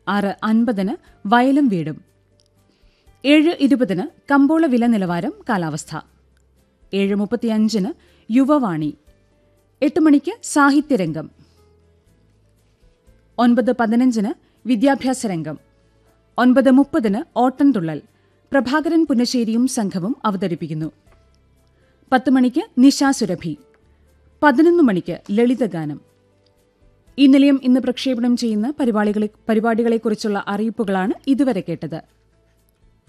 ആറ് അൻപതിന് വയലും വീടും ഏഴ് ഇരുപതിന് കമ്പോള വില നിലവാരം കാലാവസ്ഥ ഏഴ് മുപ്പത്തിയഞ്ചിന് യുവവാണി എട്ട് മണിക്ക് സാഹിത്യരംഗം ഒൻപത് പതിനഞ്ചിന് വിദ്യാഭ്യാസ രംഗം ഒൻപത് മുപ്പതിന് ഓട്ടൻതുള്ളൽ പ്രഭാകരൻ പുന്നശ്ശേരിയും സംഘവും അവതരിപ്പിക്കുന്നു പത്ത് മണിക്ക് നിശാ സുരഭി പതിനൊന്ന് മണിക്ക് ലളിതഗാനം ഈ നിലയം ഇന്ന് പ്രക്ഷേപണം ചെയ്യുന്ന പരിപാടികളെ പരിപാടികളെക്കുറിച്ചുള്ള അറിയിപ്പുകളാണ് ഇതുവരെ കേട്ടത്